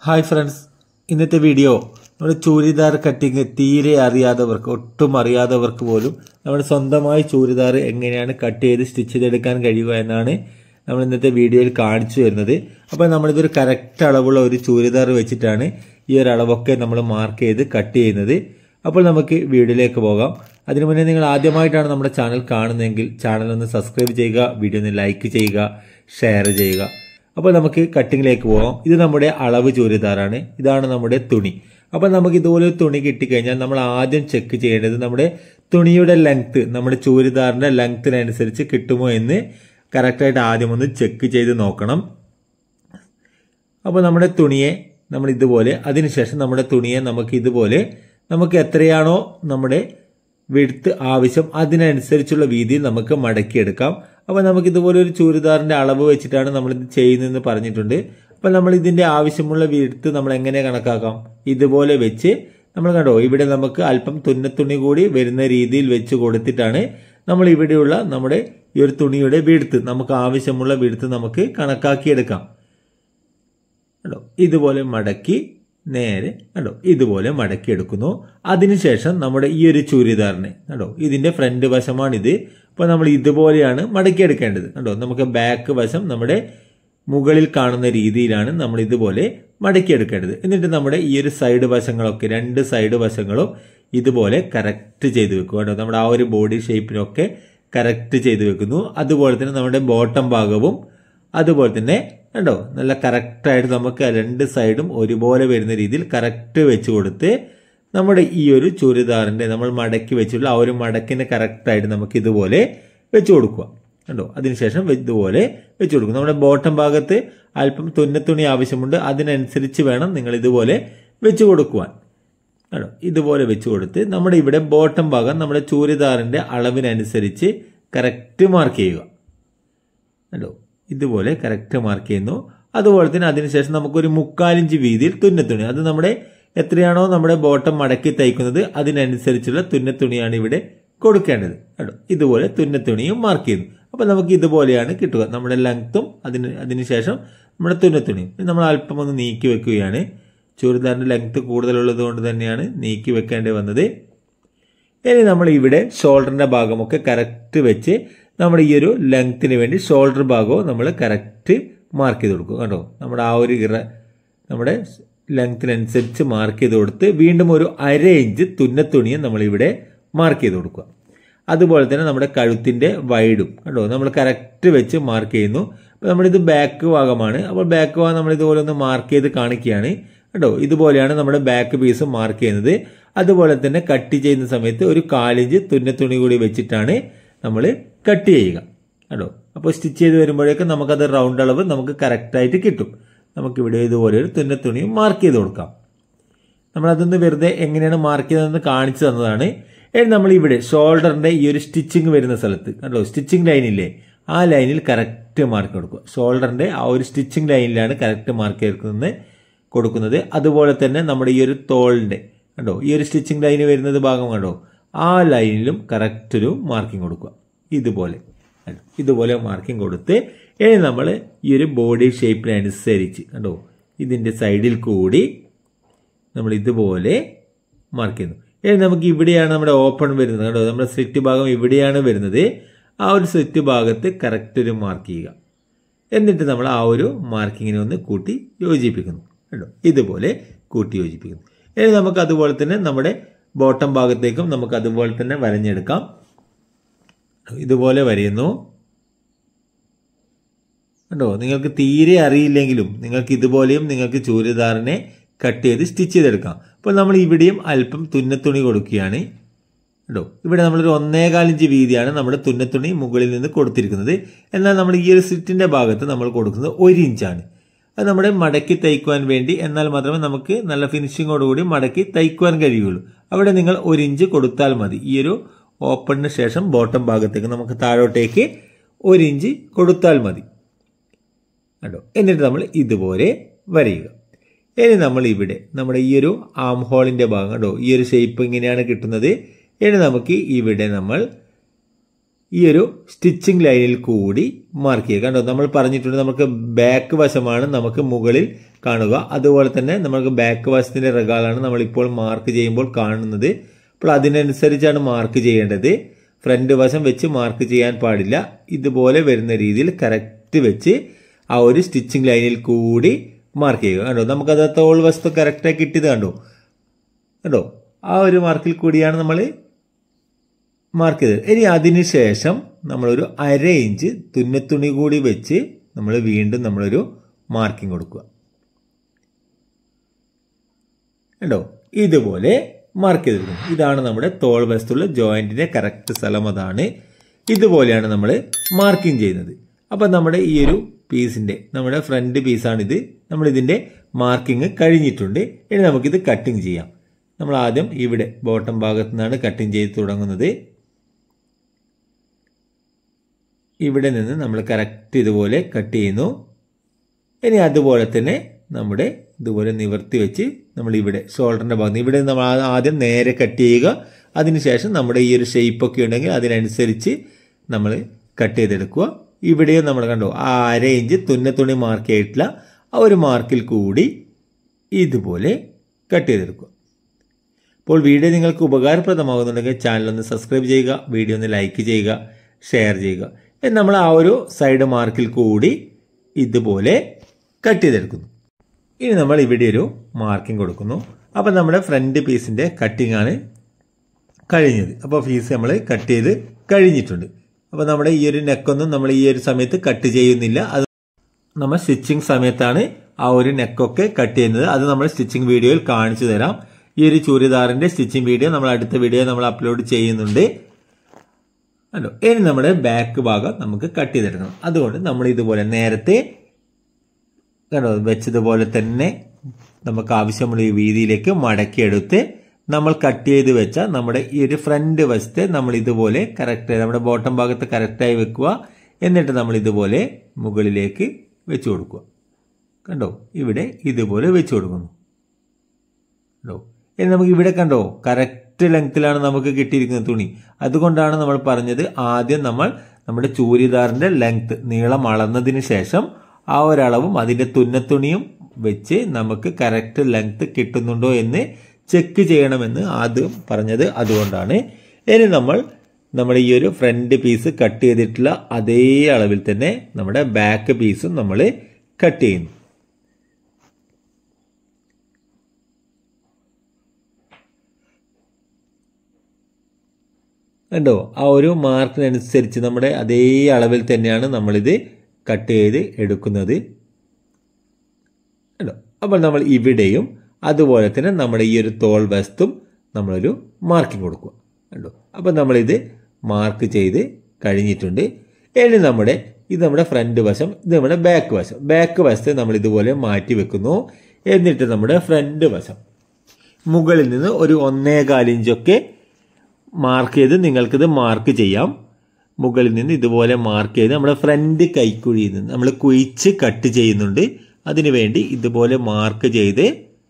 hi friends ഇന്നത്തെ video നമ്മുടെ churidar cutting തീരെ അറിയാത്തവർക്ക് ഒട്ടും അറിയാത്തവർക്ക് പോലും നമ്മുടെ സ്വന്തമായി ചൂരിദാർ എങ്ങനെയാണ് കട്ട് ചെയ്ത് സ്റ്റിച്ച് ചെയ്തെടുക്കാൻ കഴിയുക എന്നാണ് നമ്മൾ ഇന്നത്തെ വീഡിയോയിൽ കാണിച്ചു വരുന്നത് അപ്പോൾ നമ്മളിതൊരു കറക്റ്റ് അളവുള്ള ഒരു ചൂരിദാർ വെച്ചിട്ടാണ് ഈ ഒരു അളവൊക്കെ നമ്മൾ മാർക്ക് ചെയ്ത് കട്ട് ചെയ്യുന്നത് അപ്പോൾ നമുക്ക് വീഡിയോയിലേക്ക് പോകാം അതിനു മുന്നേ നിങ്ങൾ ആദ്യമായിട്ടാണ് നമ്മുടെ ചാനൽ കാണുന്നതെങ്കിൽ ചാനൽ ഒന്ന് സബ്സ്ക്രൈബ് ചെയ്യുക വീഡിയോ ഒന്ന് ലൈക്ക് ചെയ്യുക ഷെയർ ചെയ്യുക അപ്പോൾ നമുക്ക് കട്ടിങ്ങിലേക്ക് പോകാം ഇത് നമ്മുടെ അളവ് ചൂരിദാറാണ് ഇതാണ് നമ്മുടെ തുണി അപ്പോൾ നമുക്ക് ഇതുപോലെ ഒരു തുണി കിട്ടിക്കഴിഞ്ഞാൽ നമ്മൾ ആദ്യം ചെക്ക് ചെയ്യേണ്ടത് നമ്മുടെ തുണിയുടെ ലെങ്ത്ത് നമ്മുടെ ചൂരിദാറിൻ്റെ ലെങ്ത്തിനനുസരിച്ച് കിട്ടുമോ എന്ന് കറക്റ്റായിട്ട് ആദ്യം ഒന്ന് ചെക്ക് ചെയ്ത് നോക്കണം അപ്പോൾ നമ്മുടെ തുണിയെ നമ്മൾ ഇതുപോലെ അതിനുശേഷം നമ്മുടെ തുണിയെ നമുക്ക് ഇതുപോലെ നമുക്ക് എത്രയാണോ നമ്മുടെ വിടുത്ത് ആവശ്യം അതിനനുസരിച്ചുള്ള വീതിയിൽ നമുക്ക് മടക്കിയെടുക്കാം അപ്പോൾ നമുക്ക് ഇതുപോലെ ഒരു ചൂരിദാറിൻ്റെ അളവ് വെച്ചിട്ടാണ് നമ്മളിത് ചെയ്യുന്നതെന്ന് പറഞ്ഞിട്ടുണ്ട് അപ്പോൾ നമ്മൾ ഇതിൻ്റെ ആവശ്യമുള്ള വിടുത്ത് നമ്മൾ എങ്ങനെ കണക്കാക്കാം ഇതുപോലെ വെച്ച് നമ്മൾ കണ്ടോ ഇവിടെ നമുക്ക് അല്പം തുന്നത്തുണി കൂടി വരുന്ന രീതിയിൽ വെച്ച് കൊടുത്തിട്ടാണ് നമ്മൾ ഇവിടെയുള്ള നമ്മുടെ ഈ ഒരു തുണിയുടെ വിടുത്ത് നമുക്ക് ആവശ്യമുള്ള വിടുത്ത് നമുക്ക് കണക്കാക്കിയെടുക്കാം കണ്ടോ ഇതുപോലെ മടക്കി നേരെ കണ്ടോ ഇതുപോലെ മടക്കി എടുക്കുന്നു അതിനുശേഷം നമ്മുടെ ഈ ഒരു ചൂരിദാറിനെ കണ്ടോ ഇതിന്റെ ഫ്രണ്ട് വശമാണിത് അപ്പോൾ നമ്മൾ ഇതുപോലെയാണ് മടക്കി എടുക്കേണ്ടത് കണ്ടോ നമുക്ക് ബാക്ക് വശം നമ്മുടെ മുകളിൽ കാണുന്ന രീതിയിലാണ് നമ്മൾ ഇതുപോലെ മടക്കി എടുക്കേണ്ടത് എന്നിട്ട് നമ്മുടെ ഈ ഒരു സൈഡ് വശങ്ങളൊക്കെ രണ്ട് സൈഡ് വശങ്ങളും ഇതുപോലെ കറക്റ്റ് ചെയ്ത് വെക്കുക കേട്ടോ നമ്മുടെ ആ ഒരു ബോഡി ഷേപ്പിനൊക്കെ കറക്റ്റ് ചെയ്ത് വെക്കുന്നു അതുപോലെ തന്നെ നമ്മുടെ ബോട്ടം ഭാഗവും അതുപോലെ തന്നെ കണ്ടോ നല്ല കറക്റ്റായിട്ട് നമുക്ക് രണ്ട് സൈഡും ഒരുപോലെ വരുന്ന രീതിയിൽ കറക്റ്റ് വെച്ച് കൊടുത്ത് നമ്മുടെ ഈ ഒരു ചുരിദാറിൻ്റെ നമ്മൾ മടക്കി വെച്ചുള്ള ആ ഒരു മടക്കിന് കറക്റ്റായിട്ട് നമുക്ക് ഇതുപോലെ വെച്ച് കൊടുക്കുക കണ്ടോ അതിനുശേഷം ഇതുപോലെ വെച്ച് കൊടുക്കും നമ്മുടെ ബോട്ടം ഭാഗത്ത് അല്പം തുന്നത്തുണി ആവശ്യമുണ്ട് അതിനനുസരിച്ച് വേണം നിങ്ങൾ ഇതുപോലെ വെച്ച് കൊടുക്കുവാൻ കണ്ടോ ഇതുപോലെ വെച്ച് കൊടുത്ത് നമ്മുടെ ഇവിടെ ബോട്ടം ഭാഗം നമ്മുടെ ചൂരിദാറിൻ്റെ അളവിനനുസരിച്ച് കറക്റ്റ് മാർക്ക് ചെയ്യുക കണ്ടോ ഇതുപോലെ കറക്റ്റ് മാർക്ക് ചെയ്യുന്നു അതുപോലെ തന്നെ അതിനുശേഷം നമുക്കൊരു മുക്കാലിഞ്ച് വീതിയിൽ തുന്നത്തുണി അത് നമ്മുടെ എത്രയാണോ നമ്മുടെ ബോട്ടം മടക്കി തയ്ക്കുന്നത് അതിനനുസരിച്ചുള്ള തുന്നത്തുണിയാണ് ഇവിടെ കൊടുക്കേണ്ടത് കേട്ടോ ഇതുപോലെ തുന്നത്തുണിയും മാർക്ക് ചെയ്യുന്നു അപ്പോൾ നമുക്ക് ഇതുപോലെയാണ് കിട്ടുക നമ്മുടെ ലെങ്ത്തും അതിന് അതിനുശേഷം നമ്മുടെ തുന്നത്തുണിയും നമ്മൾ അല്പം ഒന്ന് നീക്കി വെക്കുകയാണ് ചുരിദാറിൻ്റെ ലെങ്ത്ത് കൂടുതലുള്ളത് കൊണ്ട് തന്നെയാണ് നീക്കി വെക്കേണ്ടി വന്നത് ഇനി നമ്മൾ ഇവിടെ ഷോൾഡറിൻ്റെ ഭാഗമൊക്കെ കറക്റ്റ് വെച്ച് നമ്മുടെ ഈ ഒരു ലെങ്ത്തിന് വേണ്ടി ഷോൾഡർ ഭാഗവും നമ്മൾ കറക്റ്റ് മാർക്ക് ചെയ്ത് കൊടുക്കും കേട്ടോ നമ്മുടെ ആ ഒരു ഇറ നമ്മുടെ ലെങ്ത്തിനനുസരിച്ച് മാർക്ക് ചെയ്ത് കൊടുത്ത് വീണ്ടും ഒരു അര ഇഞ്ച് തുന്നത്തുണിയും നമ്മളിവിടെ മാർക്ക് ചെയ്ത് കൊടുക്കുക അതുപോലെ തന്നെ നമ്മുടെ കഴുത്തിൻ്റെ വൈഡും കണ്ടോ നമ്മൾ കറക്റ്റ് വെച്ച് മാർക്ക് ചെയ്യുന്നു അപ്പോൾ നമ്മളിത് ബാക്ക് ഭാഗമാണ് അപ്പോൾ ബാക്ക് ഭാഗം നമ്മൾ ഇതുപോലെ ഒന്ന് മാർക്ക് ചെയ്ത് കാണിക്കുകയാണ് കേട്ടോ ഇതുപോലെയാണ് നമ്മുടെ ബാക്ക് പീസ് മാർക്ക് ചെയ്യുന്നത് അതുപോലെ തന്നെ കട്ട് ചെയ്യുന്ന സമയത്ത് ഒരു കാലിഞ്ച് തുന്നത്തുണി കൂടി വെച്ചിട്ടാണ് നമ്മൾ കട്ട് ചെയ്യുക കേട്ടോ അപ്പോൾ സ്റ്റിച്ച് ചെയ്ത് വരുമ്പോഴേക്കും നമുക്കത് റൗണ്ട് അളവ് നമുക്ക് കറക്റ്റായിട്ട് കിട്ടും നമുക്കിവിടെ ഇതുപോലെ ഒരു തുന്നത്തുണിയും മാർക്ക് ചെയ്ത് കൊടുക്കാം നമ്മളതൊന്ന് വെറുതെ എങ്ങനെയാണ് മാർക്ക് ചെയ്തതെന്ന് കാണിച്ചു തന്നതാണ് ഇനി നമ്മൾ ഇവിടെ ഷോൾഡറിന്റെ ഈ ഒരു സ്റ്റിച്ചിങ് വരുന്ന സ്ഥലത്ത് കണ്ടോ സ്റ്റിച്ചിങ് ലൈനില്ലേ ആ ലൈനിൽ കറക്റ്റ് മാർക്ക് കൊടുക്കുക ഷോൾഡറിന്റെ ആ ഒരു സ്റ്റിച്ചിങ് ലൈനിലാണ് കറക്റ്റ് മാർക്ക് എടുക്കുന്നത് കൊടുക്കുന്നത് അതുപോലെ തന്നെ നമ്മുടെ ഈ ഒരു തോളിന്റെ കണ്ടോ ഈ ഒരു സ്റ്റിച്ചിങ് ലൈന് വരുന്നത് ഭാഗം കണ്ടോ ആ ലൈനിലും കറക്റ്റ് ഒരു മാർക്കിംഗ് കൊടുക്കുക ഇതുപോലെ ഇതുപോലെ മാർക്കിംഗ് കൊടുത്ത് ഇനി നമ്മൾ ഈ ഒരു ബോഡി ഷേപ്പിനനുസരിച്ച് കണ്ടോ ഇതിൻ്റെ സൈഡിൽ കൂടി നമ്മൾ ഇതുപോലെ മാർക്ക് ചെയ്യുന്നു ഇനി നമുക്ക് ഇവിടെയാണ് നമ്മുടെ ഓപ്പൺ വരുന്നത് കണ്ടോ നമ്മുടെ സ്ലിറ്റ് ഭാഗം ഇവിടെയാണ് വരുന്നത് ആ ഒരു സ്ലിറ്റ് ഭാഗത്ത് കറക്റ്റ് ഒരു മാർക്ക് ചെയ്യുക എന്നിട്ട് നമ്മൾ ആ ഒരു മാർക്കിങ്ങിനെ ഒന്ന് കൂട്ടി യോജിപ്പിക്കുന്നു കണ്ടോ ഇതുപോലെ കൂട്ടി യോജിപ്പിക്കുന്നു ഇനി നമുക്ക് അതുപോലെ തന്നെ നമ്മുടെ ബോട്ടം ഭാഗത്തേക്കും നമുക്ക് അതുപോലെ തന്നെ വരഞ്ഞെടുക്കാം ഇതുപോലെ വരയുന്നു കണ്ടോ നിങ്ങൾക്ക് തീരെ അറിയില്ലെങ്കിലും നിങ്ങൾക്ക് ഇതുപോലെയും നിങ്ങൾക്ക് ചൂരിദാറിനെ കട്ട് ചെയ്ത് സ്റ്റിച്ച് ചെയ്തെടുക്കാം അപ്പോൾ നമ്മൾ ഇവിടെയും അല്പം തുന്നത്തുണി കൊടുക്കുകയാണ് കേട്ടോ ഇവിടെ നമ്മളൊരു ഒന്നേകാൽ ഇഞ്ച് വീതിയാണ് നമ്മുടെ തുന്നത്തുണി മുകളിൽ നിന്ന് കൊടുത്തിരിക്കുന്നത് എന്നാൽ നമ്മൾ ഈ ഒരു സിറ്റിൻ്റെ ഭാഗത്ത് നമ്മൾ കൊടുക്കുന്നത് ഒരു ഇഞ്ചാണ് അത് നമ്മുടെ മടക്കി തയ്ക്കുവാൻ വേണ്ടി എന്നാൽ മാത്രമേ നമുക്ക് നല്ല ഫിനിഷിങ്ങോടുകൂടി മടക്കി തയ്ക്കുവാൻ കഴിയുള്ളൂ അവിടെ നിങ്ങൾ ഒരു ഇഞ്ച് കൊടുത്താൽ മതി ഈ ഒരു ഓപ്പണിന് ശേഷം ബോട്ടം ഭാഗത്തേക്ക് നമുക്ക് താഴോട്ടേക്ക് ഒരു ഇഞ്ച് കൊടുത്താൽ മതി കണ്ടോ എന്നിട്ട് നമ്മൾ ഇതുപോലെ വരയുക ഇനി നമ്മൾ ഇവിടെ നമ്മുടെ ഈ ഒരു ആം ഹോളിൻ്റെ ഭാഗം കണ്ടോ ഈ ഒരു ഷേപ്പ് ഇങ്ങനെയാണ് കിട്ടുന്നത് ഇനി നമുക്ക് ഇവിടെ നമ്മൾ ഈ ഒരു സ്റ്റിച്ചിങ് ലൈനിൽ കൂടി മാർക്ക് ചെയ്യുക കണ്ടോ നമ്മൾ പറഞ്ഞിട്ടുണ്ട് നമുക്ക് ബാക്ക് വശമാണ് നമുക്ക് മുകളിൽ കാണുക അതുപോലെ തന്നെ നമുക്ക് ബാക്ക് വശത്തിന്റെ റഗാളാണ് നമ്മൾ ഇപ്പോൾ മാർക്ക് ചെയ്യുമ്പോൾ കാണുന്നത് അപ്പോൾ അതിനനുസരിച്ചാണ് മാർക്ക് ചെയ്യേണ്ടത് ഫ്രണ്ട് വശം വെച്ച് മാർക്ക് ചെയ്യാൻ പാടില്ല ഇതുപോലെ വരുന്ന രീതിയിൽ കറക്റ്റ് വെച്ച് ആ ഒരു സ്റ്റിച്ചിങ് ലൈനിൽ കൂടി മാർക്ക് ചെയ്യുക കണ്ടോ നമുക്കത് തോൾ വസ്തു കറക്റ്റായി കിട്ടിയത് കണ്ടോ കണ്ടോ ആ ഒരു മാർക്കിൽ കൂടിയാണ് നമ്മൾ മാർക്ക് ചെയ്തത് ഇനി അതിനുശേഷം നമ്മളൊരു അര ഇഞ്ച് തുന്നത്തുണി കൂടി വെച്ച് നമ്മൾ വീണ്ടും നമ്മളൊരു മാർക്കിംഗ് കൊടുക്കുക കണ്ടോ ഇതുപോലെ മാർക്ക് ചെയ്തിരിക്കുന്നു ഇതാണ് നമ്മുടെ തോൾ വസ്തുള്ള ജോയിന്റിന്റെ കറക്റ്റ് സ്ഥലം അതാണ് ഇതുപോലെയാണ് നമ്മൾ മാർക്കിംഗ് ചെയ്യുന്നത് അപ്പം നമ്മുടെ ഈ ഒരു പീസിന്റെ നമ്മുടെ ഫ്രണ്ട് പീസാണിത് നമ്മൾ ഇതിന്റെ മാർക്കിംഗ് കഴിഞ്ഞിട്ടുണ്ട് ഇനി നമുക്കിത് കട്ടിങ് ചെയ്യാം നമ്മൾ ആദ്യം ഇവിടെ ബോട്ടം ഭാഗത്തു നിന്നാണ് കട്ടിങ് ചെയ്ത് തുടങ്ങുന്നത് ഇവിടെ നിന്ന് നമ്മൾ കറക്റ്റ് ഇതുപോലെ കട്ട് ചെയ്യുന്നു ഇനി അതുപോലെ തന്നെ നമ്മുടെ ഇതുപോലെ നിവർത്തി വെച്ച് നമ്മൾ ഇവിടെ ഷോൾഡറിന്റെ ഭാഗത്ത് ഇവിടെ നമ്മൾ ആദ്യം നേരെ കട്ട് ചെയ്യുക അതിനുശേഷം നമ്മുടെ ഈ ഒരു ഷേപ്പ് ഒക്കെ ഉണ്ടെങ്കിൽ അതിനനുസരിച്ച് നമ്മൾ കട്ട് ചെയ്തെടുക്കുക ഇവിടെയും നമ്മൾ കണ്ടു ആ അര ഇഞ്ച് തുന്നത്തുണി മാർക്ക് ചെയ്തിട്ടില്ല ആ ഒരു മാർക്കിൽ കൂടി ഇതുപോലെ കട്ട് ചെയ്തെടുക്കുക അപ്പോൾ വീഡിയോ നിങ്ങൾക്ക് ഉപകാരപ്രദമാകുന്നുണ്ടെങ്കിൽ ചാനൽ ഒന്ന് സബ്സ്ക്രൈബ് ചെയ്യുക വീഡിയോ ഒന്ന് ലൈക്ക് ചെയ്യുക ഷെയർ ചെയ്യുക നമ്മൾ ആ ഒരു സൈഡ് മാർക്കിൽ കൂടി ഇതുപോലെ കട്ട് ചെയ്തെടുക്കുന്നു ഇനി നമ്മൾ ഇവിടെ ഒരു മാർക്കിംഗ് കൊടുക്കുന്നു അപ്പം നമ്മുടെ ഫ്രണ്ട് പീസിൻ്റെ കട്ടിംഗ് ആണ് കഴിഞ്ഞത് അപ്പോൾ പീസ് നമ്മൾ കട്ട് ചെയ്ത് കഴിഞ്ഞിട്ടുണ്ട് അപ്പോൾ നമ്മുടെ ഈ ഒരു നെക്കൊന്നും നമ്മൾ ഈ ഒരു സമയത്ത് കട്ട് ചെയ്യുന്നില്ല അത് നമ്മൾ സ്റ്റിച്ചിങ് സമയത്താണ് ആ ഒരു നെക്കൊക്കെ കട്ട് ചെയ്യുന്നത് അത് നമ്മൾ സ്റ്റിച്ചിങ് വീഡിയോയിൽ കാണിച്ചു തരാം ഈ ഒരു ചൂരിദാറിന്റെ സ്റ്റിച്ചിങ് വീഡിയോ നമ്മൾ അടുത്ത വീഡിയോ നമ്മൾ അപ്ലോഡ് ചെയ്യുന്നുണ്ട് അല്ലോ ഇനി നമ്മുടെ ബാക്ക് ഭാഗം നമുക്ക് കട്ട് ചെയ്തെടുക്കണം അതുകൊണ്ട് നമ്മൾ ഇതുപോലെ നേരത്തെ കണ്ടോ വെച്ചതുപോലെ തന്നെ നമുക്ക് ആവശ്യമുള്ള ഈ വീതിയിലേക്ക് മടക്കിയെടുത്ത് നമ്മൾ കട്ട് ചെയ്ത് വെച്ച നമ്മുടെ ഈ ഒരു ഫ്രണ്ട് വശത്തെ നമ്മൾ ഇതുപോലെ കറക്റ്റ് നമ്മുടെ ബോട്ടം ഭാഗത്ത് കറക്റ്റായി വെക്കുക എന്നിട്ട് നമ്മൾ ഇതുപോലെ മുകളിലേക്ക് വെച്ചു കൊടുക്കുക കണ്ടോ ഇവിടെ ഇതുപോലെ വെച്ചു കൊടുക്കുന്നു കണ്ടോ ഇനി നമുക്ക് ഇവിടെ കണ്ടോ കറക്റ്റ് ലെങ്ത്തിലാണ് നമുക്ക് കിട്ടിയിരിക്കുന്ന തുണി അതുകൊണ്ടാണ് നമ്മൾ പറഞ്ഞത് ആദ്യം നമ്മൾ നമ്മുടെ ചൂരിദാറിന്റെ ലെങ്ത് നീളം അളന്നതിന് ശേഷം ആ ഒരളവും അതിന്റെ തുന്നത്തുണിയും വെച്ച് നമുക്ക് കറക്റ്റ് ലെങ്ത് കിട്ടുന്നുണ്ടോ എന്ന് ചെക്ക് ചെയ്യണമെന്ന് ആദ്യം പറഞ്ഞത് അതുകൊണ്ടാണ് ഇനി നമ്മൾ നമ്മുടെ ഈ ഒരു ഫ്രണ്ട് പീസ് കട്ട് ചെയ്തിട്ടുള്ള അതേ അളവിൽ തന്നെ നമ്മുടെ ബാക്ക് പീസും നമ്മൾ കട്ട് ചെയ്യുന്നു കണ്ടോ ആ ഒരു മാർക്കിനനുസരിച്ച് നമ്മുടെ അതേ അളവിൽ തന്നെയാണ് നമ്മളിത് കട്ട് ചെയ്ത് എടുക്കുന്നത് കണ്ടോ അപ്പോൾ നമ്മൾ ഇവിടെയും അതുപോലെ തന്നെ നമ്മുടെ ഈ ഒരു തോൾ വസ്തും നമ്മളൊരു മാർക്കിംഗ് കൊടുക്കുക കണ്ടോ അപ്പോൾ നമ്മളിത് മാർക്ക് ചെയ്ത് കഴിഞ്ഞിട്ടുണ്ട് ഇനി നമ്മുടെ ഇത് നമ്മുടെ ഫ്രണ്ട് വശം ഇത് നമ്മുടെ ബാക്ക് വശം ബാക്ക് വശത്തെ നമ്മൾ ഇതുപോലെ മാറ്റി വെക്കുന്നു എന്നിട്ട് നമ്മുടെ ഫ്രണ്ട് വശം മുകളിൽ നിന്ന് ഒരു ഒന്നേകാൽ ഇഞ്ചൊക്കെ മാർക്ക് ചെയ്ത് നിങ്ങൾക്കിത് മാർക്ക് ചെയ്യാം മുകളിൽ നിന്ന് ഇതുപോലെ മാർക്ക് ചെയ്ത് നമ്മുടെ ഫ്രണ്ട് കൈക്കുഴിയിൽ നിന്ന് നമ്മൾ കുഴിച്ച് കട്ട് ചെയ്യുന്നുണ്ട് അതിനുവേണ്ടി ഇതുപോലെ മാർക്ക് ചെയ്ത്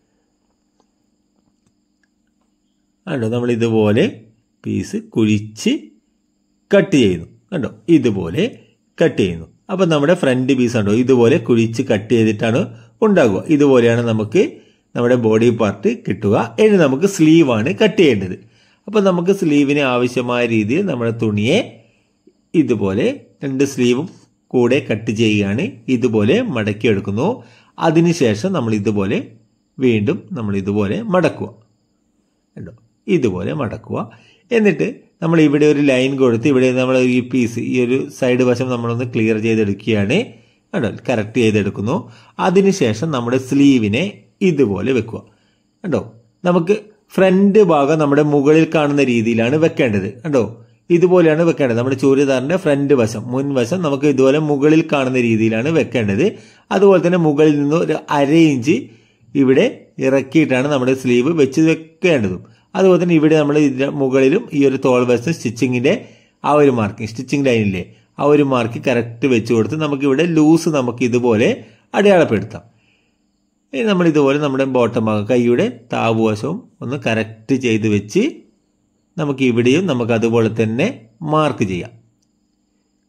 കണ്ടോ നമ്മൾ ഇതുപോലെ പീസ് കുഴിച്ച് കട്ട് ചെയ്യുന്നു കണ്ടോ ഇതുപോലെ കട്ട് ചെയ്യുന്നു അപ്പം നമ്മുടെ ഫ്രണ്ട് പീസ് ഉണ്ടോ ഇതുപോലെ കുഴിച്ച് കട്ട് ചെയ്തിട്ടാണ് ഉണ്ടാകുക ഇതുപോലെയാണ് നമുക്ക് നമ്മുടെ ബോഡി പാർട്ട് കിട്ടുക ഇനി നമുക്ക് സ്ലീവാണ് കട്ട് ചെയ്യേണ്ടത് അപ്പോൾ നമുക്ക് സ്ലീവിന് ആവശ്യമായ രീതിയിൽ നമ്മുടെ തുണിയെ ഇതുപോലെ രണ്ട് സ്ലീവും കൂടെ കട്ട് ചെയ്യുകയാണ് ഇതുപോലെ മടക്കിയെടുക്കുന്നു അതിനുശേഷം നമ്മൾ ഇതുപോലെ വീണ്ടും നമ്മൾ ഇതുപോലെ മടക്കുക കണ്ടോ ഇതുപോലെ മടക്കുക എന്നിട്ട് നമ്മൾ ഇവിടെ ഒരു ലൈൻ കൊടുത്ത് ഇവിടെ നമ്മൾ ഈ പീസ് ഈ ഒരു സൈഡ് വശം നമ്മളൊന്ന് ക്ലിയർ ചെയ്തെടുക്കുകയാണ് കണ്ടോ കറക്റ്റ് ചെയ്തെടുക്കുന്നു അതിനുശേഷം നമ്മുടെ സ്ലീവിനെ ഇതുപോലെ വെക്കുക കണ്ടോ നമുക്ക് ഫ്രണ്ട് ഭാഗം നമ്മുടെ മുകളിൽ കാണുന്ന രീതിയിലാണ് വെക്കേണ്ടത് കണ്ടോ ഇതുപോലെയാണ് വെക്കേണ്ടത് നമ്മുടെ ചൂരിദാറിന്റെ ഫ്രണ്ട് വശം മുൻവശം നമുക്ക് ഇതുപോലെ മുകളിൽ കാണുന്ന രീതിയിലാണ് വെക്കേണ്ടത് അതുപോലെ തന്നെ മുകളിൽ നിന്ന് ഒരു അര ഇഞ്ച് ഇവിടെ ഇറക്കിയിട്ടാണ് നമ്മുടെ സ്ലീവ് വെച്ച് വെക്കേണ്ടതും അതുപോലെ തന്നെ ഇവിടെ നമ്മൾ ഇതിന്റെ മുകളിലും ഈ ഒരു തോൾ വശം സ്റ്റിച്ചിങ്ങിന്റെ ആ ഒരു മാർക്കിംഗ് സ്റ്റിച്ചിങ് ലൈനിലെ ആ ഒരു മാർക്ക് കറക്റ്റ് വെച്ച് കൊടുത്ത് നമുക്ക് ഇവിടെ ലൂസ് നമുക്ക് ഇതുപോലെ അടയാളപ്പെടുത്താം ഇനി നമ്മൾ ഇതുപോലെ നമ്മുടെ ബോട്ടം ഭാഗം കൈയുടെ താവുവശവും ഒന്ന് കറക്റ്റ് ചെയ്ത് വെച്ച് നമുക്ക് ഇവിടെയും നമുക്ക് അതുപോലെ തന്നെ മാർക്ക് ചെയ്യാം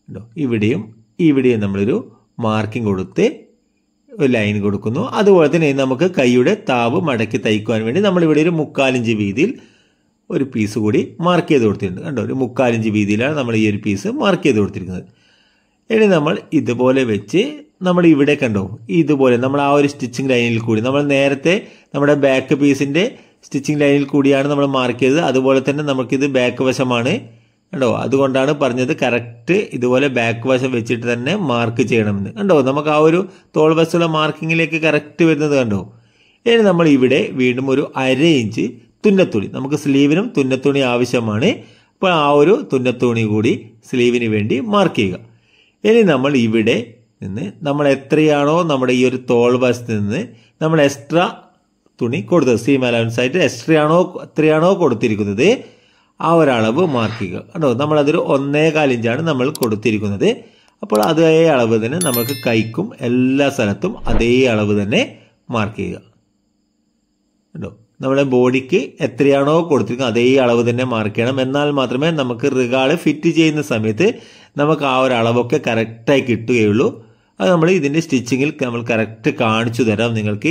കണ്ടോ ഇവിടെയും ഇവിടെയും നമ്മളൊരു മാർക്കിംഗ് കൊടുത്ത് ഒരു ലൈൻ കൊടുക്കുന്നു അതുപോലെ തന്നെ നമുക്ക് കൈയുടെ താവ് മടക്കി തയ്ക്കുവാൻ വേണ്ടി നമ്മളിവിടെ ഒരു മുക്കാലിഞ്ച് വീതിയിൽ ഒരു പീസ് കൂടി മാർക്ക് ചെയ്ത് കൊടുത്തിട്ടുണ്ട് കണ്ടോ ഒരു മുക്കാലിഞ്ച് വീതിയിലാണ് നമ്മൾ ഈ ഒരു പീസ് മാർക്ക് ചെയ്ത് കൊടുത്തിരിക്കുന്നത് ഇനി നമ്മൾ ഇതുപോലെ വെച്ച് നമ്മൾ ഇവിടെ കണ്ടോ ഇതുപോലെ നമ്മൾ ആ ഒരു സ്റ്റിച്ചിങ് ലൈനിൽ കൂടി നമ്മൾ നേരത്തെ നമ്മുടെ ബാക്ക് പീസിന്റെ സ്റ്റിച്ചിങ് ലൈനിൽ കൂടിയാണ് നമ്മൾ മാർക്ക് ചെയ്തത് അതുപോലെ തന്നെ നമുക്കിത് ബാക്ക് വശമാണ് കണ്ടോ അതുകൊണ്ടാണ് പറഞ്ഞത് കറക്റ്റ് ഇതുപോലെ ബാക്ക് വശം വെച്ചിട്ട് തന്നെ മാർക്ക് ചെയ്യണമെന്ന് കണ്ടോ നമുക്ക് ആ ഒരു തോൾ വശമുള്ള മാർക്കിങ്ങിലേക്ക് കറക്റ്റ് വരുന്നത് കണ്ടോ ഇനി നമ്മൾ ഇവിടെ വീണ്ടും ഒരു അര ഇഞ്ച് തുന്നത്തുണി നമുക്ക് സ്ലീവിനും തുന്നത്തുണി ആവശ്യമാണ് അപ്പോൾ ആ ഒരു തുന്നത്തുണി കൂടി സ്ലീവിന് വേണ്ടി മാർക്ക് ചെയ്യുക ഇനി നമ്മൾ ഇവിടെ നിന്ന് നമ്മൾ എത്രയാണോ നമ്മുടെ ഈ ഒരു തോൾ വശത്ത് നിന്ന് നമ്മൾ എക്സ്ട്രാ തുണി കൊടുത്തത് സീം അലവൻസ് ആയിട്ട് എക്സ്ട്രാ ആണോ എത്രയാണോ കൊടുത്തിരിക്കുന്നത് ആ ഒരളവ് മാർക്ക് ചെയ്യുക കണ്ടോ നമ്മളതൊരു ഒന്നേകാൽ ഇഞ്ചാണ് നമ്മൾ കൊടുത്തിരിക്കുന്നത് അപ്പോൾ അതേ അളവ് തന്നെ നമുക്ക് കൈക്കും എല്ലാ സ്ഥലത്തും അതേ അളവ് തന്നെ മാർക്ക് ചെയ്യുക കണ്ടോ നമ്മുടെ ബോഡിക്ക് എത്രയാണോ കൊടുത്തിരിക്കുന്നത് അതേ അളവ് തന്നെ മാർക്ക് ചെയ്യണം എന്നാൽ മാത്രമേ നമുക്ക് റിഗാള് ഫിറ്റ് ചെയ്യുന്ന സമയത്ത് നമുക്ക് ആ ഒരു അളവൊക്കെ കറക്റ്റായി കിട്ടുകയുള്ളൂ അത് നമ്മൾ ഇതിൻ്റെ സ്റ്റിച്ചിങ്ങിൽ നമ്മൾ കറക്റ്റ് കാണിച്ചു തരാം നിങ്ങൾക്ക്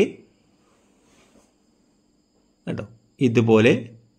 കണ്ടോ ഇതുപോലെ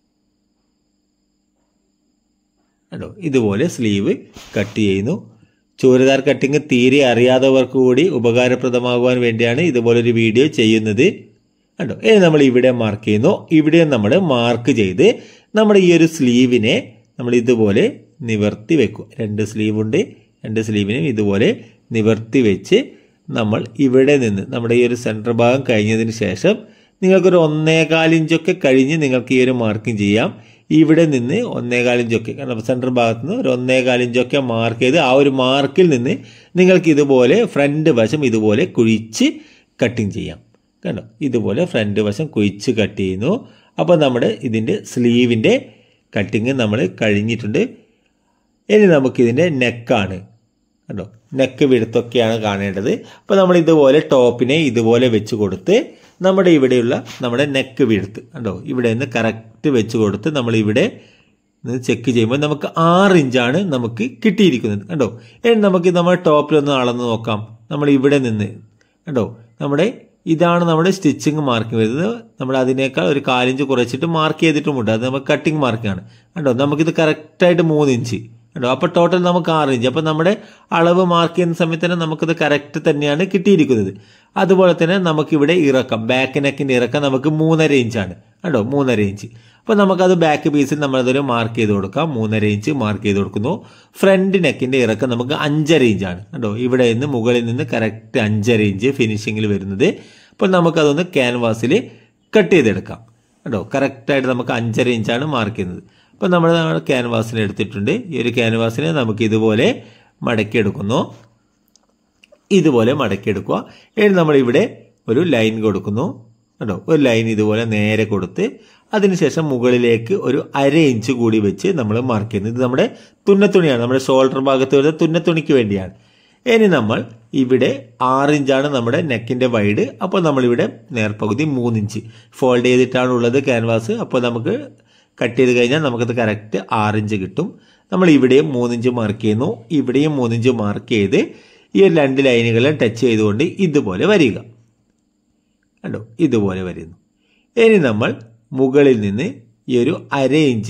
കണ്ടോ ഇതുപോലെ സ്ലീവ് കട്ട് ചെയ്യുന്നു ചൂരിദാർ കട്ടിങ് തീരെ അറിയാത്തവർക്ക് കൂടി ഉപകാരപ്രദമാകുവാൻ വേണ്ടിയാണ് ഇതുപോലൊരു വീഡിയോ ചെയ്യുന്നത് കണ്ടോ ഇനി നമ്മൾ ഇവിടെ മാർക്ക് ചെയ്യുന്നു ഇവിടെ നമ്മൾ മാർക്ക് ചെയ്ത് നമ്മുടെ ഈ ഒരു സ്ലീവിനെ നമ്മൾ ഇതുപോലെ നിവർത്തി വെക്കും രണ്ട് സ്ലീവ് ഉണ്ട് രണ്ട് സ്ലീവിനും ഇതുപോലെ നിവർത്തി വെച്ച് നമ്മൾ ഇവിടെ നിന്ന് നമ്മുടെ ഈ ഒരു സെൻറ്റർ ഭാഗം കഴിഞ്ഞതിന് ശേഷം നിങ്ങൾക്കൊരു ഒന്നേകാൽ ഇഞ്ചൊക്കെ കഴിഞ്ഞ് നിങ്ങൾക്ക് ഈ ഒരു മാർക്കിംഗ് ചെയ്യാം ഇവിടെ നിന്ന് ഒന്നേകാൽ ഇഞ്ചൊക്കെ കാരണം സെൻറ്റർ ഭാഗത്ത് നിന്ന് ഒരു ഒന്നേകാൽ ഇഞ്ചൊക്കെ മാർക്ക് ചെയ്ത് ആ ഒരു മാർക്കിൽ നിന്ന് നിങ്ങൾക്ക് ഇതുപോലെ ഫ്രണ്ട് വശം ഇതുപോലെ കുഴിച്ച് കട്ടിങ് ചെയ്യാം കണ്ടോ ഇതുപോലെ ഫ്രണ്ട് വശം കുഴിച്ച് കട്ട് ചെയ്യുന്നു അപ്പോൾ നമ്മുടെ ഇതിൻ്റെ സ്ലീവിൻ്റെ കട്ടിങ് നമ്മൾ കഴിഞ്ഞിട്ടുണ്ട് ഇനി നമുക്കിതിൻ്റെ നെക്കാണ് കണ്ടോ നെക്ക് വിടുത്തൊക്കെയാണ് കാണേണ്ടത് അപ്പോൾ നമ്മൾ ഇതുപോലെ ടോപ്പിനെ ഇതുപോലെ വെച്ച് കൊടുത്ത് നമ്മുടെ ഇവിടെയുള്ള നമ്മുടെ നെക്ക് വിടുത്ത് കണ്ടോ ഇവിടെ നിന്ന് കറക്റ്റ് വെച്ച് കൊടുത്ത് നമ്മൾ ഇവിടെ ചെക്ക് ചെയ്യുമ്പോൾ നമുക്ക് ആറ് ഇഞ്ചാണ് നമുക്ക് കിട്ടിയിരിക്കുന്നത് കണ്ടോ ഇനി നമുക്ക് നമ്മുടെ ടോപ്പിലൊന്ന് അളന്ന് നോക്കാം നമ്മൾ ഇവിടെ നിന്ന് കണ്ടോ നമ്മുടെ ഇതാണ് നമ്മുടെ സ്റ്റിച്ചിങ് മാർക്ക് വരുന്നത് നമ്മൾ അതിനേക്കാൾ ഒരു കാലിഞ്ച് കുറച്ചിട്ട് മാർക്ക് ചെയ്തിട്ടുമുണ്ട് അത് നമുക്ക് കട്ടിങ് മാർക്കാണ് കണ്ടോ നമുക്കിത് കറക്റ്റായിട്ട് മൂന്ന് ഇഞ്ച് കണ്ടോ അപ്പോൾ ടോട്ടൽ നമുക്ക് ആറ് ഇഞ്ച് അപ്പോൾ നമ്മുടെ അളവ് മാർക്ക് ചെയ്യുന്ന സമയത്ത് തന്നെ നമുക്കത് കറക്റ്റ് തന്നെയാണ് കിട്ടിയിരിക്കുന്നത് അതുപോലെ തന്നെ നമുക്കിവിടെ ഇറക്കം ബാക്ക് നെക്കിൻ്റെ ഇറക്കം നമുക്ക് മൂന്നര ഇഞ്ചാണ് കണ്ടോ മൂന്നര ഇഞ്ച് അപ്പോൾ നമുക്കത് ബാക്ക് പീസിൽ നമ്മളതൊരു മാർക്ക് ചെയ്ത് കൊടുക്കാം മൂന്നര ഇഞ്ച് മാർക്ക് ചെയ്ത് കൊടുക്കുന്നു ഫ്രണ്ട് നെക്കിൻ്റെ ഇറക്കം നമുക്ക് അഞ്ചര ഇഞ്ചാണ് കണ്ടോ ഇവിടെ നിന്ന് മുകളിൽ നിന്ന് കറക്റ്റ് അഞ്ചര ഇഞ്ച് ഫിനിഷിങ്ങിൽ വരുന്നത് അപ്പോൾ നമുക്കതൊന്ന് ക്യാൻവാസിൽ കട്ട് ചെയ്തെടുക്കാം കേട്ടോ കറക്റ്റായിട്ട് നമുക്ക് അഞ്ചര ഇഞ്ചാണ് മാർക്ക് ചെയ്യുന്നത് അപ്പോൾ നമ്മൾ നമ്മുടെ ക്യാൻവാസിന് എടുത്തിട്ടുണ്ട് ഈ ഒരു ക്യാൻവാസിനെ നമുക്ക് ഇതുപോലെ മടക്കിയെടുക്കുന്നു ഇതുപോലെ മടക്കിയെടുക്കുക ഇനി നമ്മളിവിടെ ഒരു ലൈൻ കൊടുക്കുന്നു കേട്ടോ ഒരു ലൈൻ ഇതുപോലെ നേരെ കൊടുത്ത് അതിനുശേഷം മുകളിലേക്ക് ഒരു അര ഇഞ്ച് കൂടി വെച്ച് നമ്മൾ മാർക്ക് ചെയ്യുന്നത് ഇത് നമ്മുടെ തുന്നത്തുണിയാണ് നമ്മുടെ ഷോൾഡർ ഭാഗത്ത് വരുന്ന തുന്നത്തുണിക്ക് വേണ്ടിയാണ് ഇനി നമ്മൾ ഇവിടെ ആറ് ഇഞ്ചാണ് നമ്മുടെ നെക്കിന്റെ വൈഡ് അപ്പോൾ നമ്മളിവിടെ നേർപകുതി മൂന്നിഞ്ച് ഫോൾഡ് ചെയ്തിട്ടാണ് ഉള്ളത് ക്യാൻവാസ് അപ്പോൾ നമുക്ക് കട്ട് ചെയ്ത് കഴിഞ്ഞാൽ നമുക്കത് കറക്റ്റ് ആറിഞ്ച് കിട്ടും നമ്മൾ ഇവിടെയും മൂന്നിഞ്ച് മാർക്ക് ചെയ്യുന്നു ഇവിടെയും മൂന്നിഞ്ച് മാർക്ക് ചെയ്ത് ഈ ഒരു രണ്ട് ലൈനുകളെ ടച്ച് ചെയ്തുകൊണ്ട് ഇതുപോലെ വരിക കണ്ടോ ഇതുപോലെ വരുന്നു ഇനി നമ്മൾ മുകളിൽ നിന്ന് ഈ ഒരു അര ഇഞ്ച്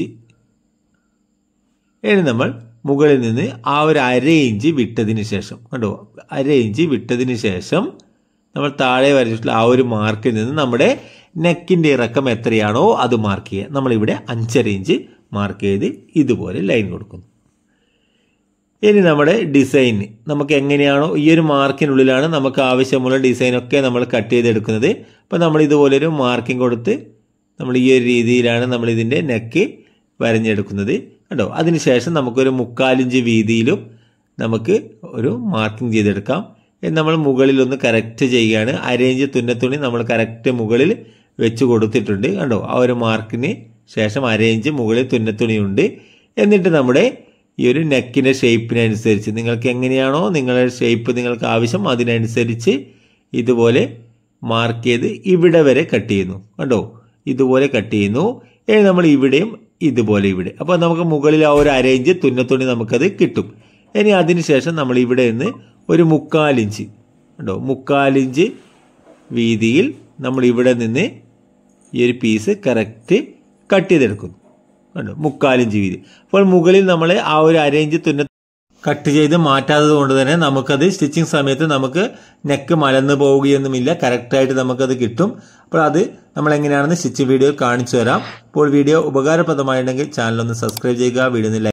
ഇനി നമ്മൾ മുകളിൽ നിന്ന് ആ ഒരു അര ഇഞ്ച് വിട്ടതിന് ശേഷം കണ്ടോ അര ഇഞ്ച് വിട്ടതിന് ശേഷം നമ്മൾ താഴെ വരച്ചിട്ടുള്ള ആ ഒരു മാർക്കിൽ നിന്ന് നമ്മുടെ നെക്കിൻ്റെ ഇറക്കം എത്രയാണോ അത് മാർക്ക് ചെയ്യുക നമ്മളിവിടെ അഞ്ചര ഇഞ്ച് മാർക്ക് ചെയ്ത് ഇതുപോലെ ലൈൻ കൊടുക്കുന്നു ഇനി നമ്മുടെ ഡിസൈൻ നമുക്ക് എങ്ങനെയാണോ ഈ ഒരു മാർക്കിനുള്ളിലാണ് നമുക്ക് ആവശ്യമുള്ള ഡിസൈനൊക്കെ നമ്മൾ കട്ട് ചെയ്തെടുക്കുന്നത് അപ്പോൾ നമ്മൾ ഇതുപോലൊരു മാർക്കിംഗ് കൊടുത്ത് നമ്മൾ ഈ ഒരു രീതിയിലാണ് നമ്മൾ ഇതിൻ്റെ നെക്ക് വരഞ്ഞെടുക്കുന്നത് കേട്ടോ അതിനുശേഷം നമുക്കൊരു മുക്കാലിഞ്ച് വീതിയിലും നമുക്ക് ഒരു മാർക്കിംഗ് ചെയ്തെടുക്കാം നമ്മൾ മുകളിൽ ഒന്ന് കറക്റ്റ് ചെയ്യുകയാണ് അരയിഞ്ച് തുന്നത്തുണി നമ്മൾ കറക്റ്റ് മുകളിൽ വെച്ച് കൊടുത്തിട്ടുണ്ട് കണ്ടോ ആ ഒരു മാർക്കിന് ശേഷം അരയിഞ്ച് മുകളിൽ തുന്നത്തുണിയുണ്ട് എന്നിട്ട് നമ്മുടെ ഈ ഒരു നെക്കിൻ്റെ ഷേപ്പിനനുസരിച്ച് നിങ്ങൾക്ക് എങ്ങനെയാണോ നിങ്ങളുടെ ഷേപ്പ് നിങ്ങൾക്ക് ആവശ്യം അതിനനുസരിച്ച് ഇതുപോലെ മാർക്ക് ചെയ്ത് ഇവിടെ വരെ കട്ട് ചെയ്യുന്നു കണ്ടോ ഇതുപോലെ കട്ട് ചെയ്യുന്നു ഇനി നമ്മൾ ഇവിടെയും ഇതുപോലെ ഇവിടെ അപ്പോൾ നമുക്ക് മുകളിൽ ആ ഒരു അരയിഞ്ച് തുന്നത്തുണി നമുക്കത് കിട്ടും ഇനി അതിനുശേഷം നമ്മൾ ഇവിടെ നിന്ന് ഒരു മുക്കാലിഞ്ച് ഉണ്ടോ മുക്കാലിഞ്ച് വീതിയിൽ നമ്മൾ ഇവിടെ നിന്ന് ഈ ഒരു പീസ് കറക്റ്റ് കട്ട് ചെയ്തെടുക്കുന്നു കണ്ടോ മുക്കാലിഞ്ച് വീതി അപ്പോൾ മുകളിൽ നമ്മൾ ആ ഒരു അരയിഞ്ച് തുന്ന കട്ട് ചെയ്ത് മാറ്റാത്തത് കൊണ്ട് തന്നെ നമുക്കത് സ്റ്റിച്ചിങ് സമയത്ത് നമുക്ക് നെക്ക് മലന്ന് പോവുകയൊന്നുമില്ല കറക്റ്റായിട്ട് നമുക്കത് കിട്ടും അപ്പോൾ അത് നമ്മൾ എങ്ങനെയാണെന്ന് സ്റ്റിച്ചിങ് വീഡിയോ കാണിച്ചു തരാം അപ്പോൾ വീഡിയോ ഉപകാരപ്രദമായിട്ടുണ്ടെങ്കിൽ ചാനൽ ഒന്ന് സബ്സ്ക്രൈബ് ചെയ്യുക വീഡിയോ ഒന്ന് like